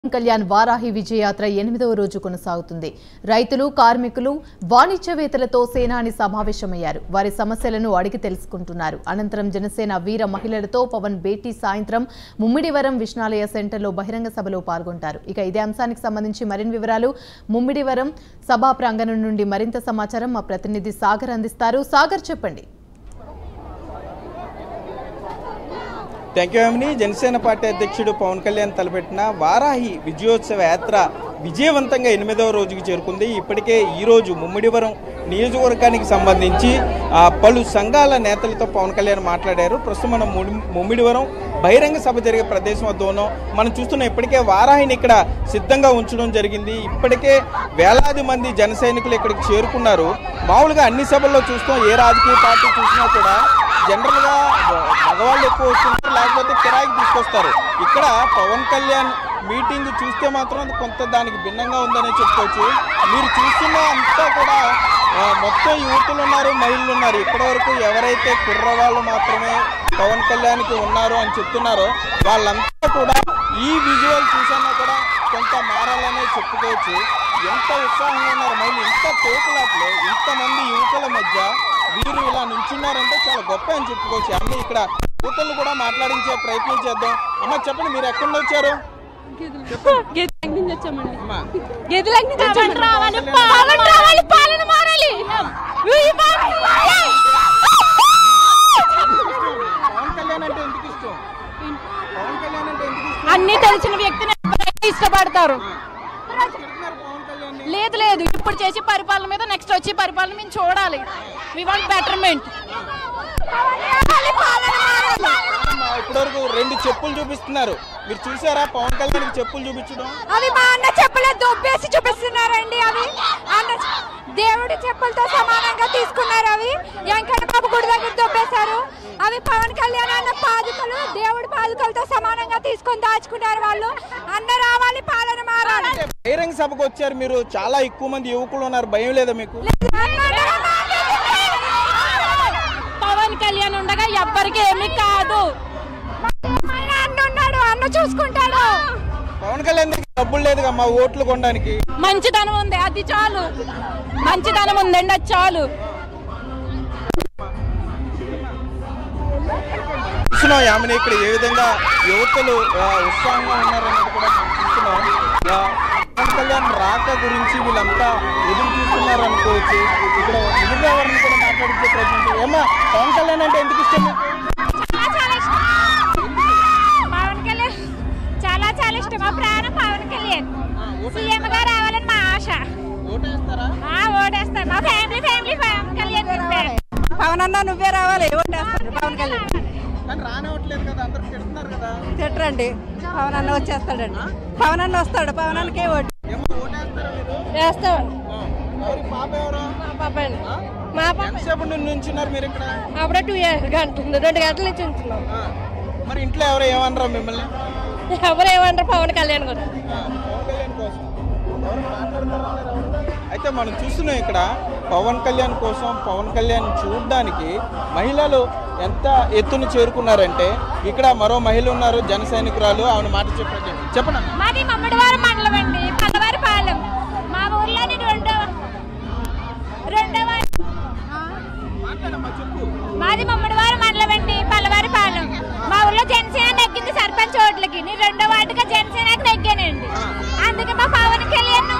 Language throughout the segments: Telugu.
కళ్యాణ్ వారాహి విజయయాత్ర ఎనిమిదవ రోజు కొనసాగుతుంది రైతులు కార్మికులు వాణిజ్యవేత్తలతో సేనాని సమావేశమయ్యారు వారి సమస్యలను అడిగి తెలుసుకుంటున్నారు అనంతరం జనసేన వీర మహిళలతో పవన్ భేటీ సాయంత్రం ముమ్మిడివరం విష్ణాలయ సెంటర్లో బహిరంగ సభలో పాల్గొంటారు ఇక ఇదే అంశానికి సంబంధించి మరిన్ని వివరాలు ముమ్మిడివరం సభా ప్రాంగణం నుండి మరింత సమాచారం మా ప్రతినిధి సాగర్ అందిస్తారు సాగర్ చెప్పండి థ్యాంక్ యూ అమిని జనసేన పార్టీ అధ్యక్షుడు పవన్ కళ్యాణ్ తలపెట్టిన వారాహి విజయోత్సవ యాత్ర విజయవంతంగా ఎనిమిదవ రోజుకి చేరుకుంది ఇప్పటికే ఈ రోజు ముమ్మిడివరం నియోజకవర్గానికి సంబంధించి ఆ, పలు సంఘాల నేతలతో పవన్ కళ్యాణ్ మాట్లాడారు ప్రస్తుతం మనం ముడి- ముమ్మిడివరం బహిరంగ సభ జరిగే ప్రదేశం వద్ద ఉన్నాం మనం చూస్తున్నాం ఇప్పటికే వారాహిని ఇక్కడ సిద్ధంగా ఉంచడం జరిగింది ఇప్పటికే వేలాది మంది జన సైనికులు ఇక్కడికి చేరుకున్నారు మామూలుగా అన్ని సభల్లో చూస్తాం ఏ రాజకీయ పార్టీ చూసినా కూడా జనరల్ గా మగవాళ్ళు ఎక్కువ వస్తుంటారు లేకపోతే కిరాయికి తీసుకొస్తారు ఇక్కడ పవన్ కళ్యాణ్ మీటింగ్ చూస్తే మాత్రం అది కొంత దానికి భిన్నంగా ఉందనే చెప్పుకోవచ్చు మీరు చూస్తున్న అంతా కూడా ఆ, మొత్తం యువతులు ఉన్నారు మహిళలు ఉన్నారు ఇప్పటి వరకు ఎవరైతే కుర్రవాళ్ళు మాత్రమే పవన్ కళ్యాణ్కి ఉన్నారు అని చెప్తున్నారో వాళ్ళంతా కూడా ఈ విజువల్ చూసన్నా కూడా కొంత మారాలనే చెప్పుకోవచ్చు ఎంత ఉత్సాహంగా ఉన్నారు మహిళలు ఇంత తోపులాట్లో ఇంతమంది యువకుల మధ్య వీరు ఇలా నిల్చున్నారంటే చాలా గొప్ప అని చెప్పుకోవచ్చు అన్ని ఇక్కడ యువతలు కూడా మాట్లాడించే ప్రయత్నం చేద్దాం అమ్మ చెప్పండి మీరు ఎక్కడి నుంచి వచ్చారు గెదలకు నుంచి వచ్చామండి అమ్మా గెదలకు నుంచి పవన్ వచ్చామండి. రావాలి పవన్ రావాలి పాలన మారాలి ఈ పాలన మారాలి. పవన్ కళ్యాణ్ అంటే ఎందుకు ఇష్టం పవన్ కళ్యాణ్ అంటే ఎందుకు ఇష్టం అన్ని తెలిసిన వ్యక్తిని ఎవరైనా ఇష్టపడతారు తిడుతున్నారు పవన్ కళ్యాణ్ లేదు లేదు ఇప్పుడు చేసి పరిపాలన మీద నెక్స్ట్ వచ్చి పరిపాలన మేము చూడాలి వి వాంట్ బెటర్మెంట్ ఇప్పటివరకు రెండు చెప్పులు చూపిస్తున్నారు మీరు చూసారా పవన్ కళ్యాణ్ చెప్పులు చూపించడం అవి మా అన్న చెప్పులే దొబ్బేసి చూపిస్తున్నారండి అవి అన్న దేవుడి చెప్పులతో సమానంగా తీసుకున్నారు అవి వెంకట బాబు గుడి దగ్గర దొబ్బేశారు అవి పవన్ కళ్యాణ్ అన్న పాదుకలు దేవుడి పాదుకలతో సమానంగా తీసుకొని దాచుకున్నారు వాళ్ళు అన్న రావాలి పాలన మారాలి అంటే బహిరంగ సభకు వచ్చారు మీరు చాలా ఎక్కువ మంది యువకులు ఉన్నారు భయం లేదా మీకు పవన్ కళ్యాణ్ ఉండగా ఎవ్వరికి ఏమీ కాదు ఆయన అన్న ఉన్నాడు అన్న చూసుకుంటాడు పవన్ కళ్యాణ్ దగ్గర డబ్బులు లేదు మా ఓట్లు కొనడానికి మంచితనం ఉంది అది చాలు మంచితనం ఉందండి అది చాలు చూస్తున్నాం యామిని ఇక్కడ ఏ విధంగా యువతలు ఆ, ఉత్సాహంగా ఉన్నారన్నది కూడా మనం చూస్తున్నాం ఆ, పవన్ కళ్యాణ్ రాక గురించి వీళ్ళంతా ఎదురు చూస్తున్నారు అనుకోవచ్చు ఇక్కడ ఎదురుగా ఎవరిని కూడా మాట్లాడించే ప్రయత్నం చేయాలి. ఏమ్మా పవన్ కళ్యాణ్ అంటే ఎందుకు ఇష్టం మీకు? చాలా చాలా ఇష్టం పవన్ కళ్యాణ్ చాలా చాలా ఇష్టం మా ప్రాణం పవన్ కళ్యాణ్ సీఎం గా రావాలని మా ఆశ ఓటేస్తారా ఆ ఓటేస్తాం మా family family Pawan Kalyan fan. Pawan అన్న నువ్వే రావాలి ఓటేస్తాడు పవన్ కళ్యాణ్ కానీ రానివ్వట్లేదు కదా అందరూ తిడుతున్నారు కదా తిట్టరండి పవన్ అన్న వచ్చేస్తాడండి పవన్ అన్న వస్తాడు పవన్ అన్నకే ఓటు ఏమో ఓటేస్తారా మీరు వేస్తాం ఆ, ఎవరి పాప ఎవరు పాపండి ఆ? మా ఎంతసేపు నుండి నుంచున్నారు మీరు ఇక్కడ అప్పుడే టూ గంటలు రెండు గంటల నుంచి ఉంటున్నాం ఆ, మరి ఇంట్లో ఎవరు ఏమనరా మిమ్మల్ని ఎవరు ఏమంటారు పవన్ కళ్యాణ్ గారు ఆ, పవన్ కళ్యాణ్ కోసం ఎవరు మాట్లాడతారా లేదా ఎవరు? అయితే మనం చూస్తున్నాం ఇక్కడ పవన్ కళ్యాణ్ కోసం పవన్ కళ్యాణ్ చూడడానికి మహిళలు ఎంత ఎత్తున చేరుకున్నారంటే ఇక్కడ మరో మహిళ ఉన్నారు జన సైనికురాలు ఆమె మాట చెప్పండి చెప్పండి అమ్మా. మాది మమ్మడివారం మండలం అండి పల్లవారి పాలెం మా ఊర్లోని రెండో రెండవ మాట్లాడమ్మా చెప్పు మాది మమ్మడివారం మండలం అండి పల్లవారి పాలెం మా ఊర్లో జనసేన నెగ్గింది సర్పంచ్ ఓట్లకి నేను రెండో వాటిగా జనసేనకి నెగ్గానండి అందుకే మా పవన్ కళ్యాణ్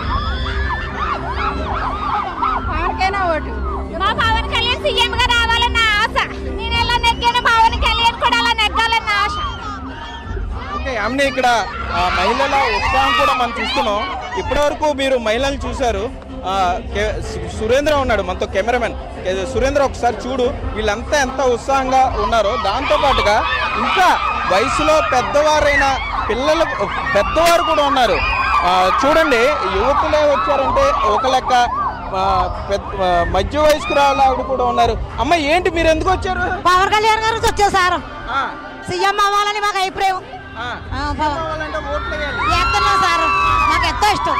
పవన్కైనా ఓటు మా పవన్ కళ్యాణ్ సీఎం గా రావాలన్న ఆశ నేను ఎలా నెగ్గాను పవన్ కళ్యాణ్ కూడా అలా నెగ్గాలన్న ఆశ ఓకే ఆమె ఇక్కడ ఆ, మహిళల ఉత్సాహం కూడా మనం చూస్తున్నాం ఇప్పటివరకు మీరు మహిళలు చూశారు ఆ, కె- సు- సురేంద్ర ఉన్నాడు మనతో కెమెరామెన్ కె- సురేంద్ర ఒకసారి చూడు వీళ్ళంతా ఎంత ఉత్సాహంగా ఉన్నారో దాంతో పాటుగా ఇంకా వయసులో పెద్దవారైన పిల్లలు పెద్దవారు కూడా ఉన్నారు ఆ, చూడండి యువకులే వచ్చారంటే ఒక లెక్క ఆ, పెద్ద ఆ, మధ్య వయస్కురాలు ఆవిడ కూడా ఉన్నారు అమ్మ ఏంటి మీరు ఎందుకు వచ్చారు పవన్ కళ్యాణ్ గారు వచ్చారు సార్ ఆ, సీఎం అవ్వాలని మాకు అభిప్రాయం ఆ. ఆ, పవన్ కావాలంటే ఓట్లు వేయాలి. చేస్తున్నాం సార్ మాకు ఎంతో ఇష్టం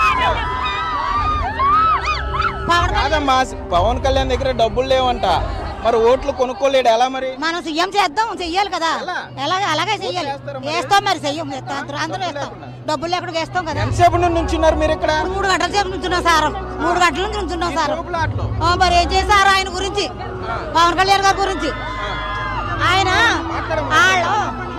పవన్ కాదమ్మా పవన్ కళ్యాణ్ దగ్గర డబ్బులు లేవంట మరి ఓట్లు కొనుక్కోలేడు ఎలా మరి మనం సీఎం చేద్దాం చెయ్యాలి కదా ఎలా? ఎలాగ అలాగే చెయ్యాలి వేస్తారా మరి? వేస్తాం మరి చెయ్యం అందరూ అందరూ వేస్తాం డబ్బులు ఎక్కడికి వేస్తాం కదా ఎంతసేపు నుండి నుంచున్నారు మీరు ఇక్కడ మూడు గంటల సేపు నుంచున్నాం సార్ మూడు గంటల నుంచి నుంచున్నాం సార్ తోపులాటలు. ఆ, మరి ఏం చేశారు ఆయన గురించి పవన్ కళ్యాణ్ గారి గురించి ఆయన వాళ్ళు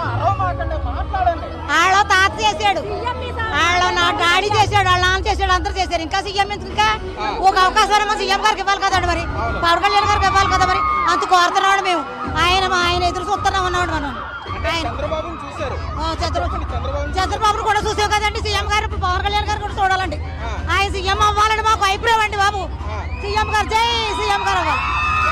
వాళ్ళ తాత చేశాడు వాళ్ళ నా డాడీ చేశాడు వాళ్ళ నాన్న చేశాడు అందరూ చేశారు ఇంకా సీఎం ఎందుకు ఇంకా ఒక అవకాశం ఏమో సీఎం గారికి ఇవ్వాలి కదండి మరి పవన్ కళ్యాణ్ గారికి ఇవ్వాలి కదా మరి అంత కోరుతున్నాడు మేము ఆయన ఆయన ఎదురు చూస్తున్నాం అన్నాడు మనం ఆయన చంద్రబాబుని చూశారు ఆ, చంద్రబాబు చంద్రబాబు కూడా చూసాం కదండి సీఎం గారు ఇప్పుడు పవన్ కళ్యాణ్ గారు కూడా చూడాలండి ఆయన సీఎం అవ్వాలని మాకు అభిప్రాయం అండి బాబు సీఎం గారు జై సీఎం గారు అవ్వాలి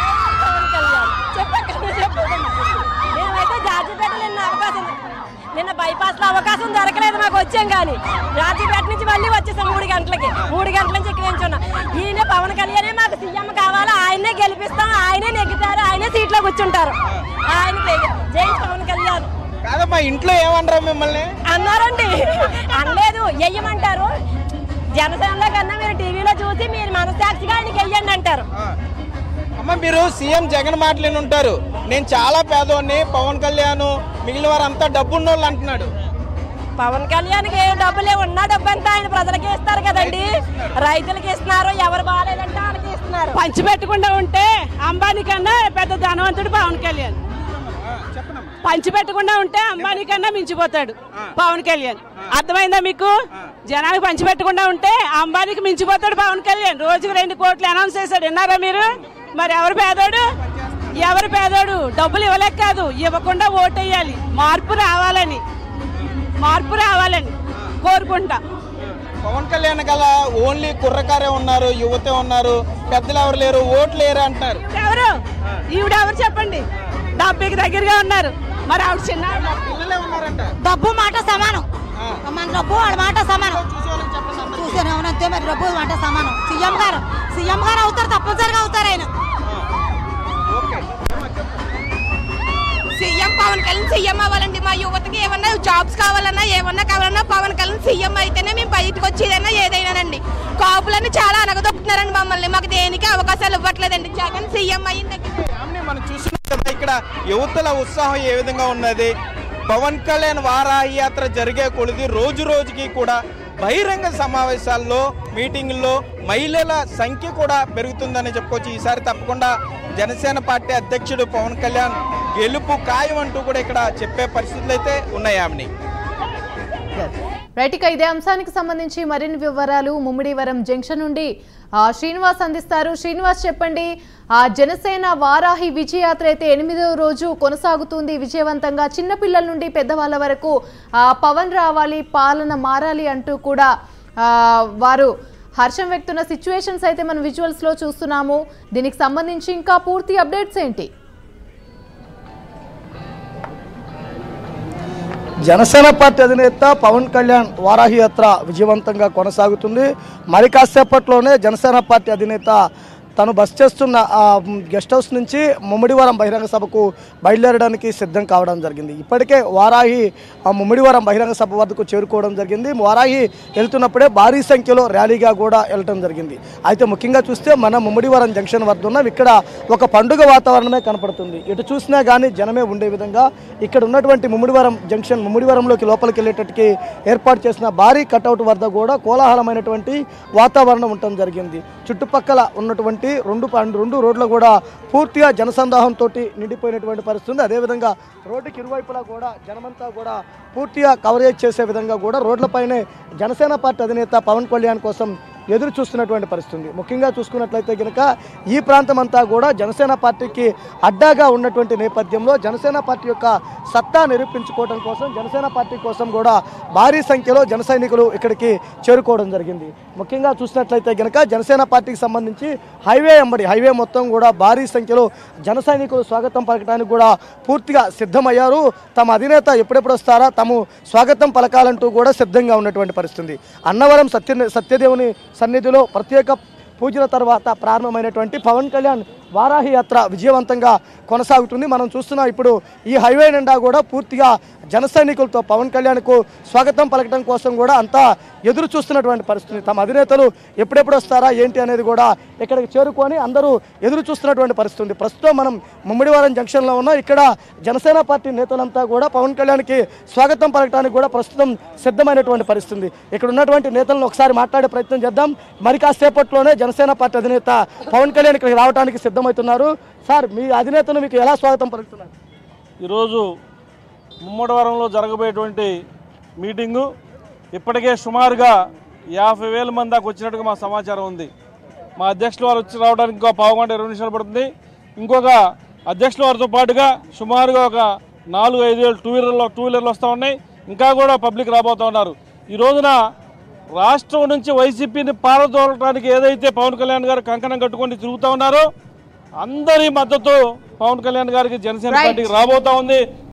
మేమైతే జార్జిపేట నిన్న అవకాశం నిన్న బైపాస్ లో అవకాశం దొరకలేదు మాకు వచ్చాం కానీ జార్జిపేట నుంచి మళ్ళీ వచ్చేసాం మూడు గంటలకి మూడు గంటల నుంచి ఇక్కడ నించున్నాం ఈయన పవన్ కళ్యాణే మాకు సీఎం కావాలా ఆయనే గెలిపిస్తాం ఆయనే నెగ్గుతారు ఆయనే సీట్లో కూర్చుంటారు ఆయన జై పవన్ కళ్యాణ్ కాదమ్మా ఇంట్లో ఏమనరా మిమ్మల్ని అన్నారండి అనలేదు వెయ్యమంటారు జనసేనలో కన్నా మీరు టీవీలో చూసి మీరు మనసాక్షిగా ఆయనకి వెయ్యండి అంటారు అమ్మ మీరు సీఎం జగన్ మాటలేని ఉంటారు నేను చాలా పేదోడిని పవన్ కళ్యాణ్ మిగిలిన వారంతా డబ్బున్నోళ్ళు అంటున్నాడు పవన్ కళ్యాణ్కి ఏ డబ్బులే ఉన్నా డబ్బు అంతా ఆయన ప్రజలకి ఇస్తారు కదండి రైతులకి ఇస్తున్నారు ఎవరు బాగాలేదంటే వాళ్ళకి ఇస్తున్నారు పంచి పెట్టకుండా ఉంటే అంబానీ కన్నా పెద్ద ధనవంతుడు పవన్ కళ్యాణ్ పంచి పెట్టకుండా ఉంటే అంబానీ కన్నా మించిపోతాడు పవన్ కళ్యాణ్ అర్థమైందా మీకు జనానికి పంచి పెట్టకుండా ఉంటే అంబానీకి మించిపోతాడు పవన్ కళ్యాణ్ రోజుకి రెండు కోట్లు అనౌన్స్ చేశాడు విన్నారా మీరు మరి ఎవరు పేదోడు ఎవరు పేదోడు డబ్బులు ఇవ్వలేక కాదు ఇవ్వకుండా ఓటేయాలి మార్పు రావాలని మార్పు రావాలని కోరుకుంటా పవన్ కళ్యాణ్ గల ఓన్లీ కుర్రకారే ఉన్నారు యువతే ఉన్నారు పెద్దలు ఎవరు లేరు ఓట్లు లేరు అంటున్నారు ఎవరు ఈవిడ ఎవరు చెప్పండి డెబ్బైకి దగ్గరగా ఉన్నారు మరి ఆవిడ చిన్న పిల్లలే ఉన్నారంట డబ్బు మాట సమానం మన డబ్బు వాళ్ళ మాట సమానం చూసాను అవునంతే మరి డబ్బు మాట సమానం సీఎం గారు సీఎం గారు అవుతారు తప్పనిసరిగా అవుతారు ఆయన సీఎం పవన్ కళ్యాణ్ సీఎం అవ్వాలండి మా యువతకి ఏమన్నా జాబ్స్ కావాలన్నా ఏమన్నా కావాలన్నా పవన్ కళ్యాణ్ సీఎం అయితేనే మేము బయటకు వచ్చేదైనా ఏదైనానండి కాపులని చాలా అనగదొక్కుతున్నారండి మమ్మల్ని మాకు దేనికి అవకాశాలు ఇవ్వట్లేదండి జగన్ సీఎం అయిన దగ్గర ఆమెని మనం చూస్తున్నాం కదా ఇక్కడ యువతల ఉత్సాహం ఏ విధంగా ఉన్నది పవన్ కళ్యాణ్ వారాహి యాత్ర జరిగే కొలిది రోజు రోజుకి కూడా బహిరంగ సమావేశాల్లో మీటింగుల్లో మహిళల సంఖ్య కూడా పెరుగుతుందని చెప్పుకోవచ్చు ఈసారి తప్పకుండా జనసేన పార్టీ అధ్యక్షుడు పవన్ కళ్యాణ్ గెలుపు ఖాయం అంటూ కూడా ఇక్కడ చెప్పే పరిస్థితులు అయితే ఉన్నాయి ఆమెని రైట్ ఇక ఇదే అంశానికి సంబంధించి మరిన్ని వివరాలు ముమ్మిడివరం జంక్షన్ నుండి ఆ, శ్రీనివాస్ అందిస్తారు శ్రీనివాస్ చెప్పండి ఆ జనసేన వారాహి విజయయాత్ర అయితే ఎనిమిదవ రోజు కొనసాగుతుంది విజయవంతంగా చిన్నపిల్లల నుండి పెద్దవాళ్ళ వరకు ఆ, పవన్ రావాలి పాలన మారాలి అంటూ కూడా ఆ, వారు హర్షం వ్యక్తున్న సిచ్యువేషన్స్ అయితే మనం విజువల్స్ లో చూస్తున్నాము దీనికి సంబంధించి ఇంకా పూర్తి అప్డేట్స్ ఏంటి జనసేన పార్టీ అధినేత పవన్ కళ్యాణ్ వారాహి యాత్ర విజయవంతంగా కొనసాగుతుంది మరి కాసేపట్లోనే జనసేన పార్టీ అధినేత తను బస్ చేస్తున్న ఆ గెస్ట్ హౌస్ నుంచి ముమ్మిడివరం బహిరంగ సభకు బయలుదేరడానికి సిద్ధం కావడం జరిగింది ఇప్పటికే వారాహి ఆ ముమ్మిడివరం బహిరంగ సభ వద్దకు చేరుకోవడం జరిగింది వారాహి వెళ్తున్నప్పుడే భారీ సంఖ్యలో ర్యాలీగా కూడా వెళ్ళటం జరిగింది అయితే ముఖ్యంగా చూస్తే మన ముమ్మిడివరం జంక్షన్ వద్ద ఉన్నాం ఇక్కడ ఒక పండుగ వాతావరణమే కనపడుతుంది ఎటు చూసినా కానీ జనమే ఉండే విధంగా ఇక్కడ ఉన్నటువంటి ముమ్మిడివరం జంక్షన్ ముమ్మిడివరంలోకి లోపలికి వెళ్ళేటట్టుకి ఏర్పాటు చేసిన భారీ కటౌట్ వద్ద కూడా కోలాహలమైనటువంటి వాతావరణం ఉండటం జరిగింది చుట్టుపక్కల ఉన్నటువంటి రెండు పం- రెండు రోడ్లు కూడా పూర్తిగా జనసందాహంతో నిండిపోయినటువంటి పరిస్థితి ఉంది అదేవిధంగా రోడ్డుకి ఇరువైపులా కూడా జనమంతా కూడా పూర్తిగా కవరేజ్ చేసే విధంగా కూడా రోడ్లపైనే జనసేన పార్టీ అధినేత పవన్ కళ్యాణ్ కోసం ఎదురు చూస్తున్నటువంటి పరిస్థితి ఉంది ముఖ్యంగా చూసుకున్నట్లయితే కనుక ఈ ప్రాంతం అంతా కూడా జనసేన పార్టీకి అడ్డాగా ఉన్నటువంటి నేపథ్యంలో జనసేన పార్టీ యొక్క సత్తా నిరూపించుకోవడం కోసం జనసేన పార్టీ కోసం కూడా భారీ సంఖ్యలో జన సైనికులు ఇక్కడికి చేరుకోవడం జరిగింది ముఖ్యంగా చూసినట్లయితే కనుక జనసేన పార్టీకి సంబంధించి హైవే ఎంబడి హైవే మొత్తం కూడా భారీ సంఖ్యలో జన సైనికులు స్వాగతం పలకడానికి కూడా పూర్తిగా సిద్ధమయ్యారు తమ అధినేత ఎప్పుడెప్పుడు వస్తారా తాము స్వాగతం పలకాలంటూ కూడా సిద్ధంగా ఉన్నటువంటి పరిస్థితి అన్నవరం సత్య సత్యదేవుని సన్నిధిలో ప్రత్యేక పూజల తర్వాత ప్రారంభమైనటువంటి పవన్ కళ్యాణ్ వారాహి యాత్ర విజయవంతంగా కొనసాగుతుంది మనం చూస్తున్నాం ఇప్పుడు ఈ హైవే నిండా కూడా పూర్తిగా జన సైనికులతో పవన్ కళ్యాణ్కు స్వాగతం పలకడం కోసం కూడా అంతా ఎదురు చూస్తున్నటువంటి పరిస్థితి తమ అధినేతలు ఎప్పుడెప్పుడు వస్తారా ఏంటి అనేది కూడా ఇక్కడికి చేరుకొని అందరూ ఎదురు చూస్తున్నటువంటి పరిస్థితి ఉంది ప్రస్తుతం మనం ముమ్మిడివారం జంక్షన్లో ఉన్నాం ఇక్కడ జనసేన పార్టీ నేతలంతా కూడా పవన్ కళ్యాణ్కి స్వాగతం పలకడానికి కూడా ప్రస్తుతం సిద్ధమైనటువంటి పరిస్థితి ఉంది ఇక్కడ ఉన్నటువంటి నేతలను ఒకసారి మాట్లాడే ప్రయత్నం చేద్దాం మరి కాసేపట్లోనే జనసేన పార్టీ అధినేత పవన్ కళ్యాణ్ ఇక్కడికి రావడానికి సిద్ధమవుతున్నారు సార్ మీ అధినేతను మీకు ఎలా స్వాగతం పలుకుతున్నారు ఈరోజు ముమ్మడివరంలో జరగబోయేటువంటి మీటింగు ఇప్పటికే సుమారుగా యాభై వేల మంది దాకా వచ్చినట్టుగా మా సమాచారం ఉంది మా అధ్యక్షుల వారు వచ్చి రావడానికి ఇంకో పావు గంట ఇరవై నిమిషాలు పడుతుంది ఇంకొక అధ్యక్షుల వారితో పాటుగా సుమారుగా ఒక నాలుగు ఐదు వేలు టూ వీలర్లు టూ వీలర్లు వస్తూ ఉన్నాయి ఇంకా కూడా పబ్లిక్ రాబోతూ ఉన్నారు ఈ రోజున రాష్ట్రం నుంచి వైసీపీని పారదోలటానికి ఏదైతే పవన్ కళ్యాణ్ గారు కంకణం కట్టుకొని తిరుగుతూ ఉన్నారో అందరి మద్దతు పవన్ కళ్యాణ్ గారికి జనసేన Right. పార్టీకి రాబోతా ఉంది